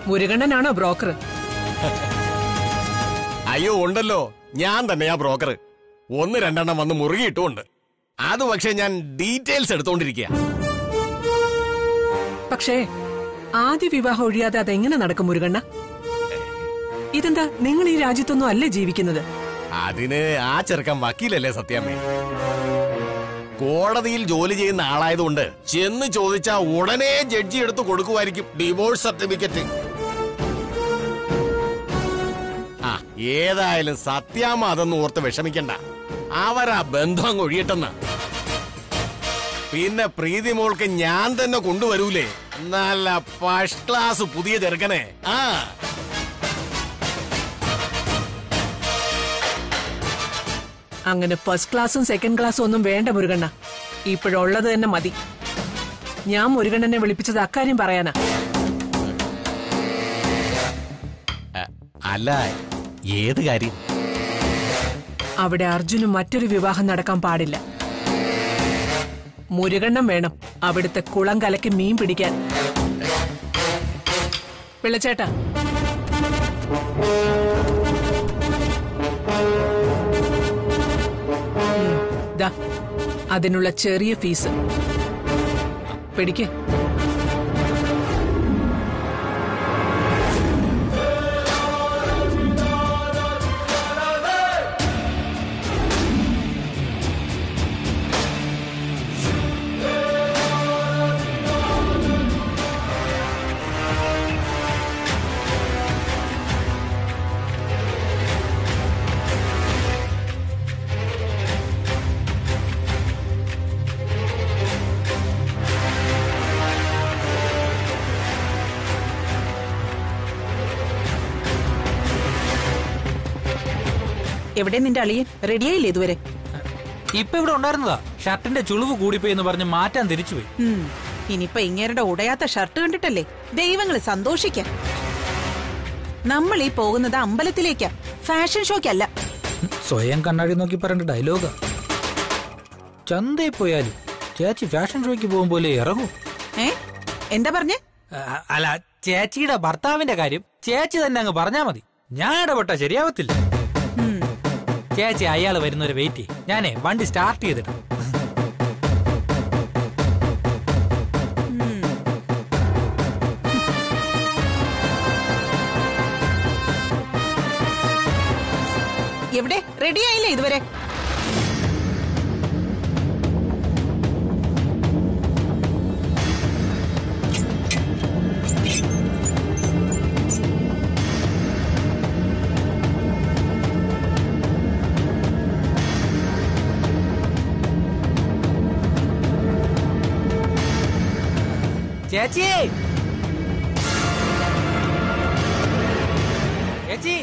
മുരുകണ്ണനാണോ broker അയ്യോ ഉണ്ടല്ലോ ഞാൻ തന്നെയാ ബ്രോക്കർ ഒന്ന് രണ്ടെണ്ണം വന്ന് മുറുകിയിട്ടുമുണ്ട് അത് പക്ഷെ ഞാൻ ഡീറ്റെയിൽസ് എടുത്തോണ്ടിരിക്കുക പക്ഷേ ആദ്യ വിവാഹം ഒഴിയാതെ അതെങ്ങനെ നടക്കും മുരുകണ്ണ ഇതെന്താ നിങ്ങൾ ഈ രാജ്യത്തൊന്നും അല്ലേ ജീവിക്കുന്നത് അതിന് ആ ചെറുക്കൻ വക്കീലല്ലേ സത്യാമ്മേ കോടതിയിൽ ജോലി ചെയ്യുന്ന ആളായതുകൊണ്ട് ചെന്ന് ചോദിച്ചാ ഉടനെ ജഡ്ജി എടുത്ത് കൊടുക്കുമായിരിക്കും ഡിവോഴ്സ് സർട്ടിഫിക്കറ്റ് ആ ഏതായാലും സത്യാമ്മ അതൊന്നും ഓർത്ത് വിഷമിക്കണ്ട അവരാ ബന്ധം അങ്ങ് ഒഴിയട്ടെന്ന് പിന്നെ പ്രീതി മോൾക്ക് ഞാൻ തന്നെ കൊണ്ടുവരൂലേ നല്ല ഫസ്റ്റ് ക്ലാസ് പുതിയ ചെറുക്കനെ ആ അങ്ങനെ ഫസ്റ്റ് ക്ലാസ്സും സെക്കൻഡ് ക്ലാസ്സും ഒന്നും വേണ്ട മുരുകണ്ണ ഇപ്പോഴുള്ളത് തന്നെ മതി ഞാൻ മുരുകണ്ണനെ വിളിപ്പിച്ചത് അക്കാര്യം പറയാനാ അ- അല്ല ഏത് കാര്യം അവിടെ അർജുനും മറ്റൊരു വിവാഹം നടക്കാൻ പാടില്ല മുരുകണ്ണം വേണം അവിടുത്തെ കുളം കലക്കി മീൻ പിടിക്കാൻ പിള്ളച്ചേട്ടാ ഉം, ദാ, അതിനുള്ള ചെറിയ ഫീസ് പിടിക്ക് എവിടെ നിന്റെ അളിയൻ റെഡിയായില്ലേ ഇതുവരെ ഇപ്പൊ ഇവിടെ ഉണ്ടായിരുന്നതാ ഷർട്ടിന്റെ ചുളിവ് കൂടിപ്പോയി എന്ന് പറഞ്ഞ് മാറ്റാൻ തിരിച്ചുപോയി ഉം. ഇനിയിപ്പൊ ഇങ്ങേരുടെ ഉടയാത്ത ഷർട്ട് കണ്ടിട്ടല്ലേ ദൈവങ്ങൾ സന്തോഷിക്കാം നമ്മൾ ഈ പോകുന്നത് അമ്പലത്തിലേക്കാ ഫാഷൻ ഷോയ്ക്കല്ല സ്വയം കണ്ണാടി നോക്കി പറയേണ്ട ഡയലോഗാ ചന്തയിൽ പോയാലും ചേച്ചി ഫാഷൻ ഷോയ്ക്ക് പോകും പോലെ ഇറങ്ങൂ ഏ എന്താ പറഞ്ഞേ ആ, അല്ല ചേച്ചിയുടെ ഭർത്താവിന്റെ കാര്യം ചേച്ചി തന്നെ അങ്ങ് പറഞ്ഞാ മതി ഞാൻ ഇടപെട്ടാ ശരിയാവത്തില്ല ഉം. ചേച്ചി അയാള് വരുന്നവരെ വെയിറ്റ് ചെയ്യും ഞാനേ വണ്ടി സ്റ്റാർട്ട് ചെയ്തിട്ട് എവിടെ റെഡിയായില്ലേ ഇതുവരെ ചേച്ചി ചേച്ചി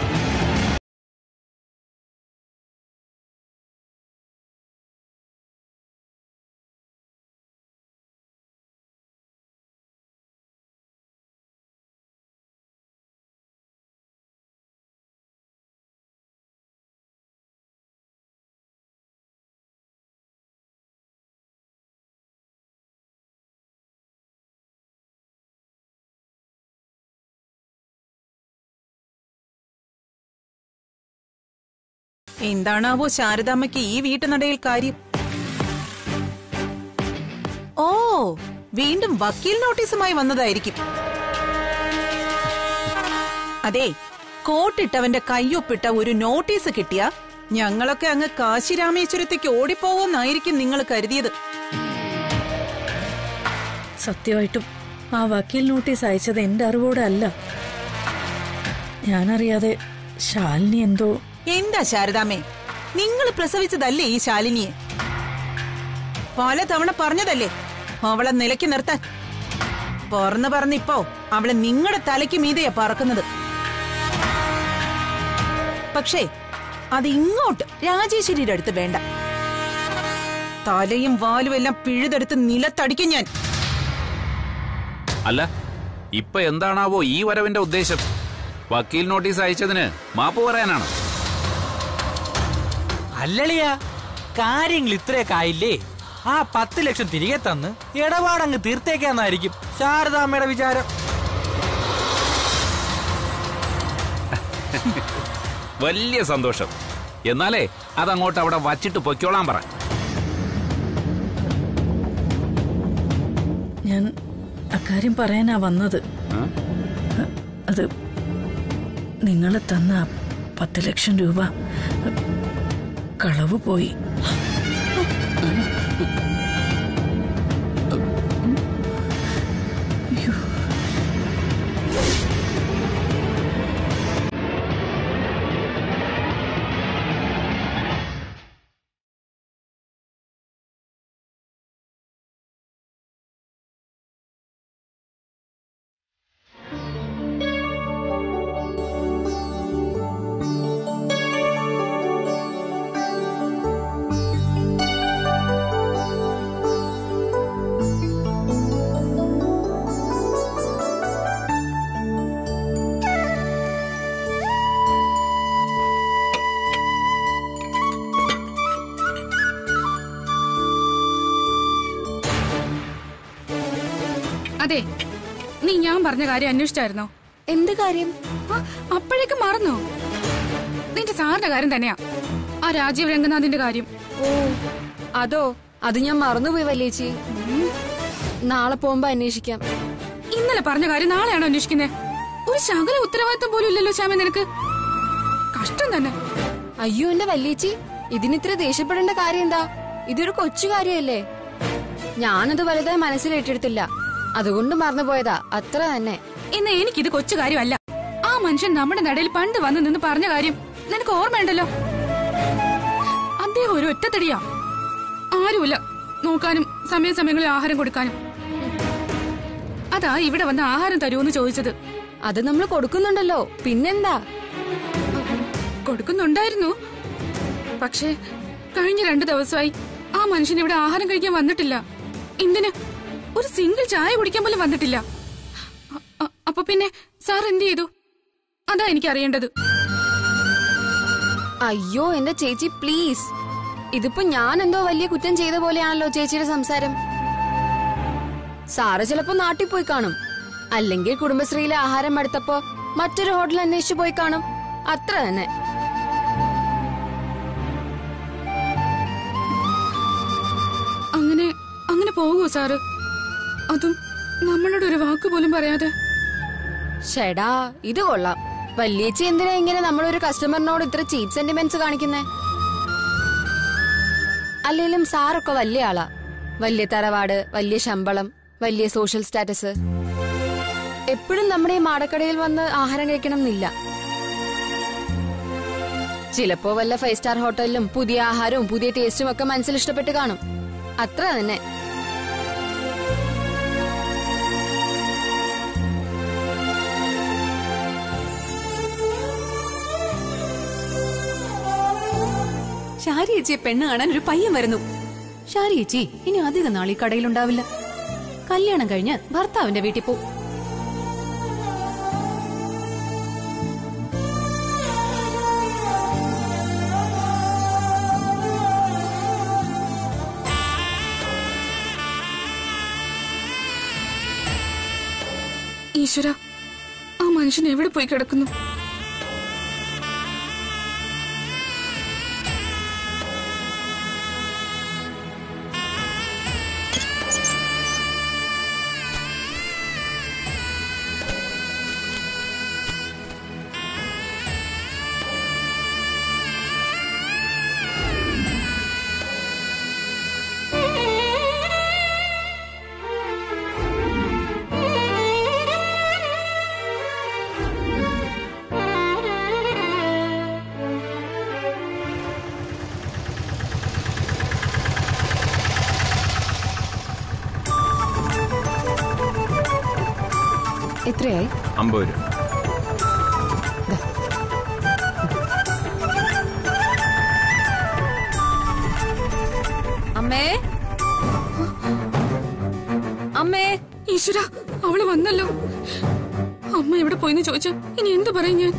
എന്താണാവോ ശാരദാമ്മയ്ക്ക് ഈ വീട്ടുനടയിൽ കാര്യം ഓ വീണ്ടും വക്കീൽ നോട്ടീസുമായി വന്നതായിരിക്കും അതെ കോട്ടിട്ടവന്റെ കയ്യൊപ്പിട്ട ഒരു നോട്ടീസ് കിട്ടിയ ഞങ്ങളൊക്കെ അങ്ങ് കാശിരാമേശ്വരത്തേക്ക് ഓടിപ്പോകുമെന്നായിരിക്കും നിങ്ങൾ കരുതിയത് സത്യമായിട്ടും ആ വക്കീൽ നോട്ടീസ് അയച്ചത് എന്റെ അറിവോടെ അല്ല ഞാനറിയാതെ ശാലിനി എന്തോ എന്താ ശാരദാമ്മേ നിങ്ങൾ പ്രസവിച്ചതല്ലേ ഈ ശാലിനിയെ പലതവണ പറഞ്ഞതല്ലേ അവളെ നിലയ്ക്ക് നിർത്താൻ പറന്ന് പറഞ്ഞിപ്പോ അവളെ നിങ്ങളുടെ തലയ്ക്ക് മീതെയാ പറക്കുന്നത് പക്ഷേ അത് ഇങ്ങോട്ട് രാജേശ്വരിയുടെ അടുത്ത് വേണ്ട തലയും വാലും എല്ലാം പിഴുതെടുത്ത് നിലത്തടിക്കും ഞാൻ അല്ല ഇപ്പൊ എന്താണാവോ ഈ വരവിന്റെ ഉദ്ദേശം വക്കീൽ നോട്ടീസ് അയച്ചതിന് മാപ്പ് പറയാനാണ് അല്ലളിയാ കാര്യങ്ങൾ ഇത്രയൊക്കെ ആയില്ലേ ആ പത്ത് ലക്ഷം തിരികെ തന്ന് ഇടപാടങ്ങ് തീർത്തേക്കാന്നായിരിക്കും ശാരദാമ്മയുടെ വിചാരം വലിയ സന്തോഷം എന്നാലേ അതങ്ങോട്ട് അവിടെ വച്ചിട്ട് പൊയ്ക്കോളാൻ പറ ഞാൻ അക്കാര്യം പറയാനാ വന്നത് ആ? അത് നിങ്ങൾ തന്ന ആ പത്ത് ലക്ഷം രൂപ കളവ് പോയി അതെ നീ ഞാൻ പറഞ്ഞ കാര്യം അന്വേഷിച്ചായിരുന്നോ എന്ത് കാര്യം ആ, അപ്പോഴേക്കും മറന്നോ നിന്റെ സാറിന്റെ കാര്യം തന്നെയാ ആ രാജീവ് രംഗനാഥിന്റെ കാര്യം ഓ അതോ അത് ഞാൻ മറന്നുപോയി വല്യേച്ചി നാളെ പോകുമ്പോ അന്വേഷിക്കാം ഇന്നലെ പറഞ്ഞ കാര്യം നാളെയാണോ അന്വേഷിക്കുന്നത് ഒരു ശകല ഉത്തരവാദിത്തം പോലും ഇല്ലല്ലോ ശ്യാമ നിനക്ക് കഷ്ടം തന്നെ അയ്യോ എന്റെ വല്യേച്ചി ഇതിനിത്ര ദേഷ്യപ്പെടേണ്ട കാര്യം എന്താ ഇതൊരു കൊച്ചു കാര്യമല്ലേ ഞാനത് വലുതായി മനസ്സിലേറ്റെടുത്തില്ല അതുകൊണ്ട് മറന്നുപോയതാ അത്ര തന്നെ ഇന്ന് എനിക്കിത് കൊച്ചു കാര്യമല്ല ആ മനുഷ്യൻ നമ്മുടെ നടയിൽ പണ്ട് വന്ന് നിന്ന് പറഞ്ഞ കാര്യം നിനക്ക് ഓർമ്മയുണ്ടല്ലോ അദ്ദേഹം ഒരു ഒറ്റത്തടിയാ ആരുമില്ല നോക്കാനും സമയസമയങ്ങളിൽ ആഹാരം കൊടുക്കാനും അതാ ഇവിടെ വന്ന് ആഹാരം തരുമെന്ന് ചോദിച്ചത് അത് നമ്മൾ കൊടുക്കുന്നുണ്ടല്ലോ പിന്നെന്താ കൊടുക്കുന്നുണ്ടായിരുന്നു പക്ഷേ കഴിഞ്ഞ രണ്ടു ദിവസമായി ആ മനുഷ്യൻ ഇവിടെ ആഹാരം കഴിക്കാൻ വന്നിട്ടില്ല എന്തിന് ഒരു സിംഗിൾ ചായ കുടിക്കാൻ പോലും വന്നിട്ടില്ല അ- അ- അപ്പൊ പിന്നെ സാർ എന്ത് ചെയ്തു അതാ എനിക്ക് അറിയേണ്ടത് അയ്യോ എന്റെ ചേച്ചി പ്ലീസ് ഇതിപ്പോ ഞാൻ എന്തോ വലിയ കുറ്റം ചെയ്ത പോലെയാണല്ലോ ചേച്ചിയുടെ സംസാരം സാറ് ചിലപ്പോ നാട്ടിൽ പോയി കാണും അല്ലെങ്കിൽ കുടുംബശ്രീയിലെ ആഹാരം അടുത്തപ്പോ മറ്റൊരു ഹോട്ടൽ അന്വേഷിച്ചു പോയി കാണും അത്ര തന്നെ അങ്ങനെ അങ്ങനെ പോകുമോ സാറ് അതും നമ്മളോട് ഒരു വാക്ക് പോലും പറയാതെ ഷെടാ ഇത് കൊള്ളാം വല്യേച്ചി എന്തിനാ ഇങ്ങനെ നമ്മളൊരു കസ്റ്റമറിനോട് ഇത്ര ചീപ്പ് സെന്റിമെന്റ്സ് കാണിക്കുന്നേ അല്ലെങ്കിലും സാറൊക്കെ വലിയ ആളാ വലിയ തറവാട് വലിയ ശമ്പളം വലിയ സോഷ്യൽ സ്റ്റാറ്റസ് എപ്പോഴും നമ്മുടെ ഈ മാടക്കടയിൽ വന്ന് ആഹാരം കഴിക്കണം എന്നില്ല ചിലപ്പോ വല്ല ഫൈവ് സ്റ്റാർ ഹോട്ടലിലും പുതിയ ആഹാരവും പുതിയ ടേസ്റ്റും ഒക്കെ മനസ്സിൽ ഇഷ്ടപ്പെട്ട് കാണും അത്ര തന്നെ ഷാരി ചേച്ചിയെ പെണ്ണ് കാണാൻ ഒരു പയ്യൻ വരുന്നു ഷാരി ചേച്ചി ഇനി അധിക നാൾ ഈ കടയിലുണ്ടാവില്ല കല്യാണം കഴിഞ്ഞ് ഭർത്താവിന്റെ വീട്ടിൽ പോ ഈശ്വര ആ മനുഷ്യൻ എവിടെ പോയി കിടക്കുന്നു എത്രയായി അമ്പത് രൂപ അമ്മേ അമ്മേ ഈശ്വര അവള് വന്നല്ലോ അമ്മ എവിടെ പോയിന്ന് ചോദിച്ചു ഇനി എന്ത് പറയും ഞാൻ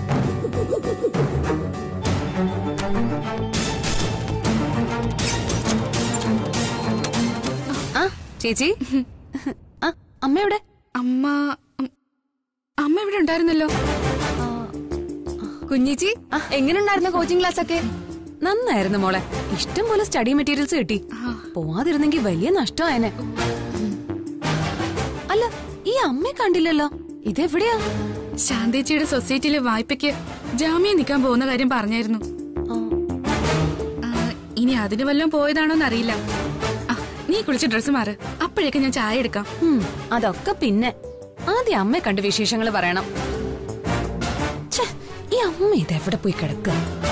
ആ ചേച്ചി ആ അമ്മ എവിടെ അമ്മ ഉം, അമ്മ ഇവിടെ ഉണ്ടായിരുന്നല്ലോ കുഞ്ഞിച്ചി എങ്ങനെയുണ്ടായിരുന്നു കോച്ചിങ് ക്ലാസ് ഒക്കെ നന്നായിരുന്നു മോളെ ഇഷ്ടം പോലെ സ്റ്റഡി മെറ്റീരിയൽസ് കിട്ടി പോവാതിരുന്നെങ്കിൽ വലിയ നഷ്ടമായനെ അല്ല ഈ അമ്മയെ കണ്ടില്ലല്ലോ ഇതെവിടെയാ ശാന്തേച്ചിയുടെ സൊസൈറ്റിയിലെ വായ്പയ്ക്ക് ജാമ്യം നിൽക്കാൻ പോകുന്ന കാര്യം പറഞ്ഞായിരുന്നു ആ, ഇനി അതിന് വല്ലതും പോയതാണോന്ന് അറിയില്ല ആ, നീ കുളിച്ച് ഡ്രസ്സ് മാറ് അപ്പോഴേക്ക് ഞാൻ ചായ എടുക്കാം ഉം, അതൊക്കെ പിന്നെ ആദ്യം അമ്മയെ കണ്ട് വിശേഷങ്ങൾ പറയണം ഛെ, ഈ അമ്മ ഇതെവിടെ പോയി കിടക്കുക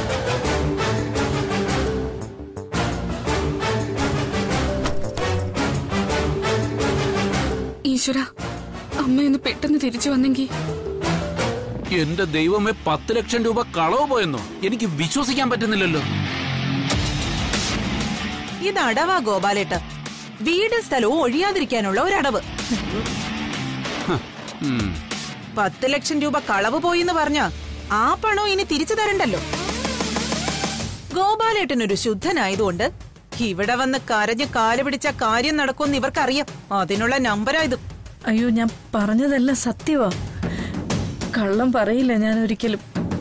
ഈശ്വര അമ്മയൊന്ന് പെട്ടെന്ന് തിരിച്ചു വന്നെങ്കിൽ എന്റെ ദൈവമേ പത്ത് ലക്ഷം രൂപ കളവ് പോയെന്നോ എനിക്ക് വിശ്വസിക്കാൻ പറ്റുന്നില്ലല്ലോ ഇത് അടവാ ഗോപാലേട്ട വീട് സ്ഥലവും ഒഴിയാതിരിക്കാനുള്ള ഒരടവ് ഉം. പത്ത് ലക്ഷം രൂപ കളവ് പോയിന്ന് പറഞ്ഞ ആ പണം ഇനി തിരിച്ചു തരണ്ടല്ലോ ഗോപാലേട്ടനൊരു ശുദ്ധനായതുകൊണ്ട് ഇവിടെ വന്ന് കരഞ്ഞ് കാല് പിടിച്ച കാര്യം നടക്കുമെന്ന് ഇവർക്കറിയാം അതിനുള്ള നമ്പരാ ഇത് അയ്യോ ഞാൻ പറഞ്ഞതെല്ലാം സത്യവാ കള്ളം പറയില്ല ഞാൻ ഒരിക്കലും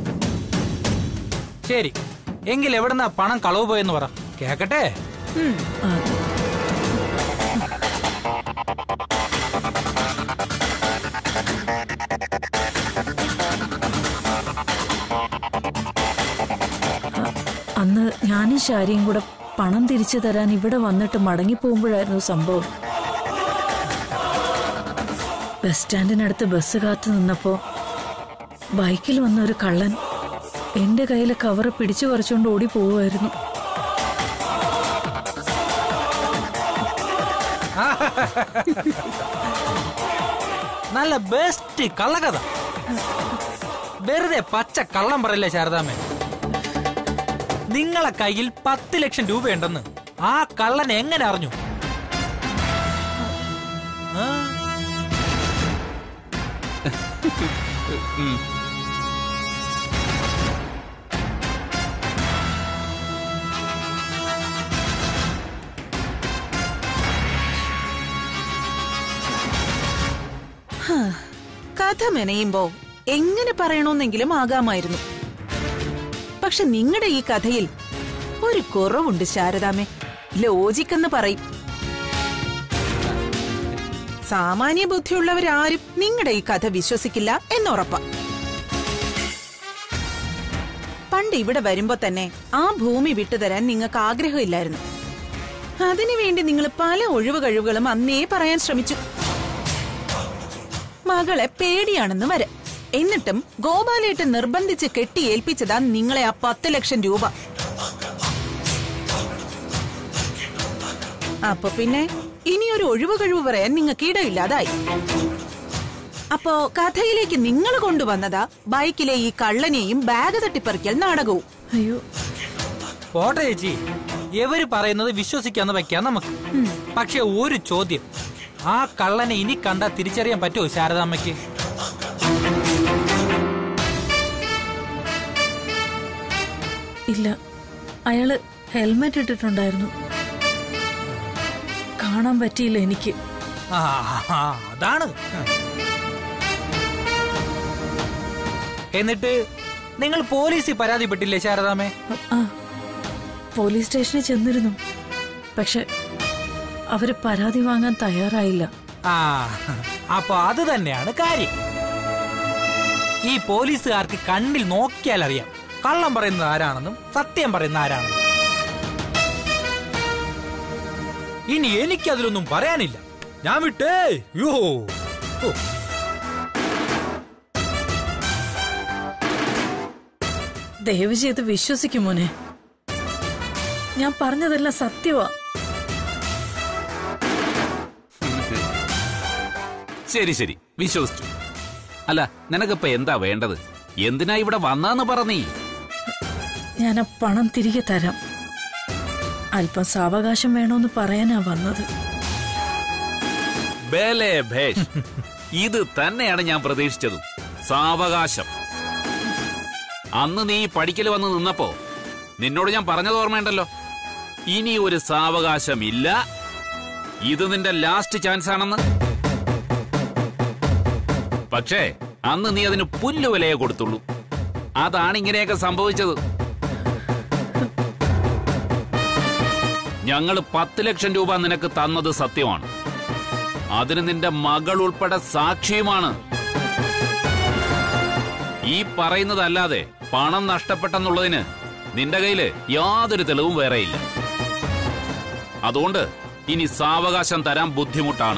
ശരി എങ്കിൽ എവിടുന്നാ പണം കളവ് പോയെന്ന് പറ കേക്കട്ടെ അന്ന് ഞാനും ശാരിയും കൂടെ പണം തിരിച്ചു തരാൻ ഇവിടെ വന്നിട്ട് മടങ്ങി പോകുമ്പോഴായിരുന്നു സംഭവം ബസ് സ്റ്റാൻഡിനടുത്ത് ബസ് കാത്തു നിന്നപ്പോ ബൈക്കിൽ വന്ന ഒരു കള്ളൻ എന്റെ കയ്യിലെ കവറ് പിടിച്ചു പറിച്ചുകൊണ്ട് ഓടി പോവുമായിരുന്നു നല്ല ബെസ്റ്റ് കള്ളകഥ വെറുതെ പച്ച കള്ളം പറയില്ല ശാരദാമ്മ നിങ്ങളെ കയ്യിൽ പത്ത് ലക്ഷം രൂപയുണ്ടെന്ന് ആ കള്ളൻ എങ്ങനെ അറിഞ്ഞു ആ? കഥ മെനയുമ്പോ എങ്ങനെ പറയണമെന്നെങ്കിലും ആകാമായിരുന്നു പക്ഷെ നിങ്ങളുടെ ഈ കഥയിൽ ഒരു കുറവുണ്ട് ശാരദാമേ ലോജിക് എന്ന് പറയും സാമാന്യ ബുദ്ധിയുള്ളവരാരും നിങ്ങളുടെ ഈ കഥ വിശ്വസിക്കില്ല എന്നുറപ്പാ പണ്ട് ഇവിടെ വരുമ്പോ തന്നെ ആ ഭൂമി വിട്ടുതരാൻ നിങ്ങൾക്ക് ആഗ്രഹമില്ലായിരുന്നു അതിനുവേണ്ടി നിങ്ങൾ പല ഒഴിവ് കഴിവുകളും അന്നേ പറയാൻ ശ്രമിച്ചു മകളെ പേടിയാണെന്ന് വരെ എന്നിട്ടും ഗോപാലേട്ടൻ നിർബന്ധിച്ച് കെട്ടിയേൽപ്പിച്ചതാ നിങ്ങളെ ആ പത്ത് ലക്ഷം രൂപ അപ്പൊ പിന്നെ ഇനിയൊരു ഒഴിവ് കഴിവ് പറയാൻ നിങ്ങൾക്ക് ഇടയില്ലാതായി അപ്പോ കഥയിലേക്ക് നിങ്ങൾ കൊണ്ടുവന്നതാ ബൈക്കിലെ ഈ കള്ളനെയും ബാഗ് തട്ടിപ്പറിക്കൽ നാടകവും അയ്യോ പോട്ടെ ചേച്ചി എവര് പറയുന്നത് വിശ്വസിക്കാന്ന് വെക്കാം നമുക്ക് പക്ഷെ ഒരു ചോദ്യം ആ കള്ളനെ ഇനി കണ്ടാ തിരിച്ചറിയാൻ പറ്റുമോ ശാരദാമ്മയ്ക്ക് ഇല്ല അയാള് ഹെൽമെറ്റ് ഇട്ടിട്ടുണ്ടായിരുന്നു കാണാൻ പറ്റിയില്ല എനിക്ക് ആ ആ, അതാണ് എന്നിട്ട് നിങ്ങൾ പോലീസിൽ പരാതിപ്പെട്ടില്ലേ ശാരദാമ്മേ ആ പോലീസ് സ്റ്റേഷനിൽ ചെന്നിരുന്നു പക്ഷെ അവര് പരാതി വാങ്ങാൻ തയ്യാറായില്ല ആ അപ്പൊ അത് തന്നെയാണ് കാര്യം ഈ പോലീസുകാർക്ക് കണ്ണിൽ നോക്കിയാൽ അറിയാം കള്ളം പറയുന്നത് ആരാണെന്നും സത്യം പറയുന്ന ആരാണെന്നും ഇനി എനിക്കതിലൊന്നും പറയാനില്ല ഞാൻ വിട്ടേ യോ ഓ. ദയവ് ചെയ്ത് വിശ്വസിക്കും മോനെ ഞാൻ പറഞ്ഞതെല്ലാം സത്യവാ ശരി ശരി വിശ്വസിച്ചു അല്ല നിനക്കിപ്പോ എന്താ വേണ്ടത് എന്തിനാ ഇവിടെ വന്നാന്ന് പറ നീ ഞാൻ ആ പണം തിരികെ തരാം അല്പം സാവകാശം വേണോന്ന് പറയാനാ വന്നത് ബേലേ ഭേഷ് ഇത് തന്നെയാണ് ഞാൻ പ്രതീക്ഷിച്ചതും സാവകാശം അന്ന് നീ പഠിക്കൽ വന്ന് നിന്നപ്പോ നിന്നോട് ഞാൻ പറഞ്ഞത് ഓർമ്മയുണ്ടല്ലോ ഇനി ഒരു സാവകാശം ഇല്ല ഇത് നിന്റെ ലാസ്റ്റ് ചാൻസ് ആണെന്ന് പക്ഷേ അന്ന് നീ അതിന് പുല്ലുവിലയെ കൊടുത്തുള്ളൂ അതാണ് ഇങ്ങനെയൊക്കെ സംഭവിച്ചത് ഞങ്ങൾ പത്ത് ലക്ഷം രൂപ നിനക്ക് തന്നത് സത്യമാണ് അതിന് നിന്റെ മകൾ ഉൾപ്പെടെ സാക്ഷിയുമാണ് ഈ പറയുന്നതല്ലാതെ പണം നഷ്ടപ്പെട്ടെന്നുള്ളതിന് നിന്റെ കയ്യില് യാതൊരു തെളിവും വേറെയില്ല അതുകൊണ്ട് ഇനി സാവകാശം തരാൻ ബുദ്ധിമുട്ടാണ്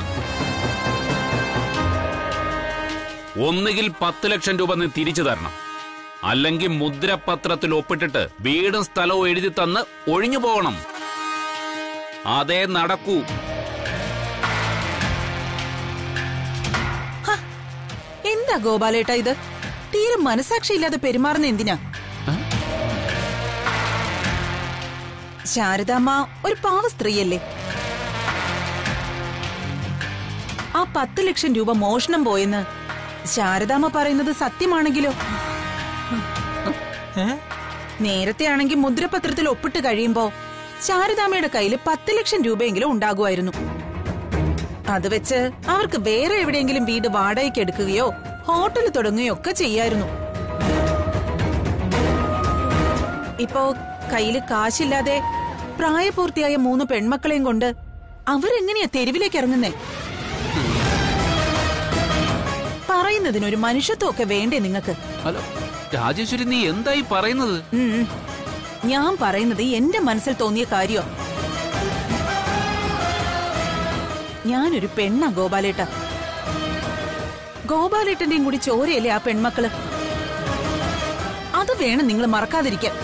ഒന്നുകിൽ പത്ത് ലക്ഷം രൂപ നീ തിരിച്ചു തരണം അല്ലെങ്കിൽ മുദ്രപത്രത്തിൽ ഒപ്പിട്ടിട്ട് വീടും സ്ഥലവും എഴുതി തന്ന് ഒഴിഞ്ഞു പോകണം അതേ നടക്കൂ എന്താ ഗോപാലേട്ട ഇത് തീരെ മനസാക്ഷിയില്ലാതെ പെരുമാറുന്ന എന്തിനാ ശാരദാമ്മ ഒരു പാവ സ്ത്രീയല്ലേ ആ പത്ത് ലക്ഷം രൂപ മോഷണം പോയെന്ന് ശാരദാമ്മ പറയുന്നത് സത്യമാണെങ്കിലോ ഏ? നേരത്തെ ആണെങ്കിൽ മുദ്രപത്രത്തിൽ ഒപ്പിട്ട് കഴിയുമ്പോ ശാരദാമ്മയുടെ കയ്യിൽ പത്ത് ലക്ഷം രൂപയെങ്കിലും ഉണ്ടാകുമായിരുന്നു അത് വെച്ച് അവർക്ക് വേറെ എവിടെയെങ്കിലും വീട് വാടകയ്ക്ക് എടുക്കുകയോ ഹോട്ടൽ തുടങ്ങുകയോ ഒക്കെ ചെയ്യായിരുന്നു ഇപ്പോ കയ്യില് കാശില്ലാതെ പ്രായപൂർത്തിയായ മൂന്ന് പെൺമക്കളെയും കൊണ്ട് അവരെങ്ങനെയാ തെരുവിലേക്ക് ഇറങ്ങുന്നേ പറയുന്നതിനൊരു മനുഷ്യത്വമൊക്കെ വേണ്ടേ നിങ്ങൾക്ക് ഹലോ രാജേശ്വരി നീ എന്തായി പറയുന്നത് ഉം, ഉം. ഞാൻ പറയുന്നത് എന്റെ മനസ്സിൽ തോന്നിയ കാര്യോ ഞാനൊരു പെണ്ണാ ഗോപാലേട്ട ഗോപാലേട്ടന്റെയും കൂടി ചോരയല്ലേ ആ പെൺമക്കള് അത് വേണം നിങ്ങൾ മറക്കാതിരിക്കാൻ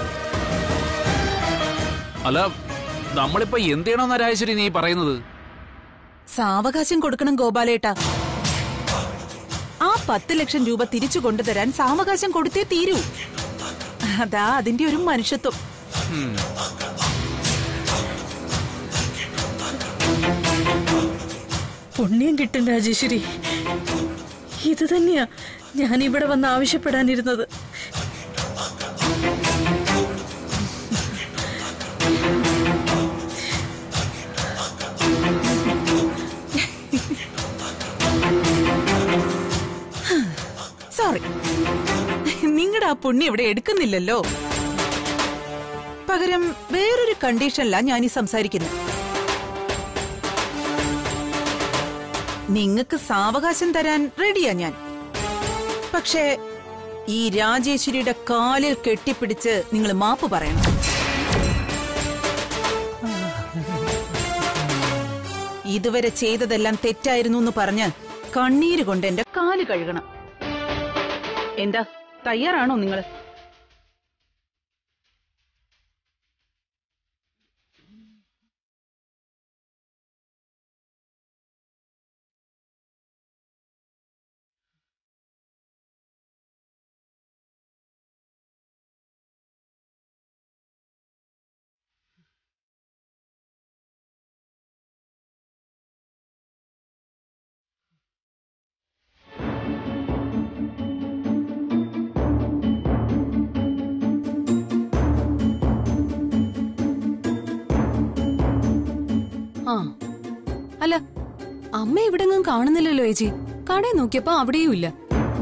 അല്ല നമ്മളിപ്പോ എന്ത് ചെയ്യണമെന്നാ രാജേശ്വരി നീ പറയുന്നത് സാവകാശം കൊടുക്കണം ഗോപാലേട്ട ആ പത്ത് ലക്ഷം രൂപ തിരിച്ചു കൊണ്ടുതരാൻ സാവകാശം കൊടുത്തേ തീരൂ അതാ അതിന്റെ ഒരു മനുഷ്യത്വം പുണ്യം കിട്ടും രാജേശ്വരി ഇത് തന്നെയാ ഞാൻ ഇവിടെ വന്ന് ആവശ്യപ്പെടാനിരുന്നത് സോറി നിങ്ങളുടെ ആ പുണ്യം ഇവിടെ എടുക്കുന്നില്ലല്ലോ പകരം വേറൊരു കണ്ടീഷനിലാ ഞാൻ ഈ സംസാരിക്കുന്നത് നിങ്ങക്ക് സാവകാശം തരാൻ റെഡിയാ ഞാൻ പക്ഷേ ഈ രാജേശ്വരിയുടെ കാലിൽ കെട്ടിപ്പിടിച്ച് നിങ്ങൾ മാപ്പ് പറയണം ഇതുവരെ ചെയ്തതെല്ലാം തെറ്റായിരുന്നു എന്ന് പറഞ്ഞ് കണ്ണീര് കൊണ്ട് എന്റെ കാല് കഴുകണം എന്താ തയ്യാറാണോ നിങ്ങൾ ആ അല്ല അമ്മ ഇവിടെങ്ങും കാണുന്നില്ലല്ലോ ചേച്ചി കടയിൽ നോക്കിയപ്പോ അവിടെയും ഇല്ല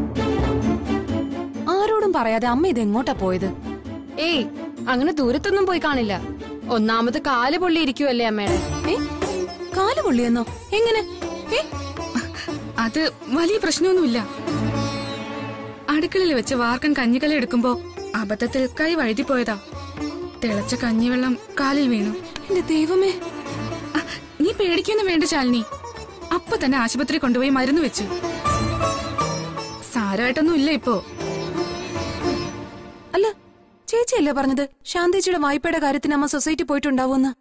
ആരോടും പറയാതെ അമ്മ ഇത് എങ്ങോട്ടാ പോയത് ഏയ് അങ്ങനെ ദൂരത്തൊന്നും പോയി കാണില്ല ഒന്നാമത് കാല് പൊള്ളി ഇരിക്കുവല്ലേ അമ്മയുടെ ഏ കാല് പൊള്ളിയെന്നോ എങ്ങനെ ഏ അത് വലിയ പ്രശ്നമൊന്നുമില്ല അടുക്കളയിൽ വെച്ച് വാർക്കൻ കഞ്ഞിക്കല എടുക്കുമ്പോ അബദ്ധത്തിൽ കൈ വഴുതിപ്പോയതാ തിളച്ച കഞ്ഞിവെള്ളം കാലിൽ വീണു എന്റെ ദൈവമേ ആ, നീ പേടിക്കൊന്നും വേണ്ട ശാലിനി അപ്പൊ തന്നെ ആശുപത്രി കൊണ്ടുപോയി മരുന്ന് വെച്ചു സാരമായിട്ടൊന്നും ഇല്ല ഇപ്പോ അല്ല ചേച്ചിയല്ലേ പറഞ്ഞത് ശാന്തേച്ചിയുടെ വായ്പയുടെ കാര്യത്തിന് അമ്മ സൊസൈറ്റി പോയിട്ടുണ്ടാവുമെന്ന്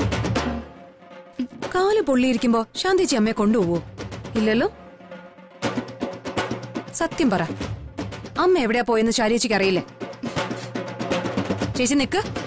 കാല് പൊള്ളിയിരിക്കുമ്പോ ശാന്തേച്ചി അമ്മയെ കൊണ്ടുപോവോ ഇല്ലല്ലോ സത്യം പറ അമ്മ എവിടെയാ പോയെന്ന് ശാരിയേച്ചിക്ക് അറിയില്ലേ ചേച്ചി നിക്ക്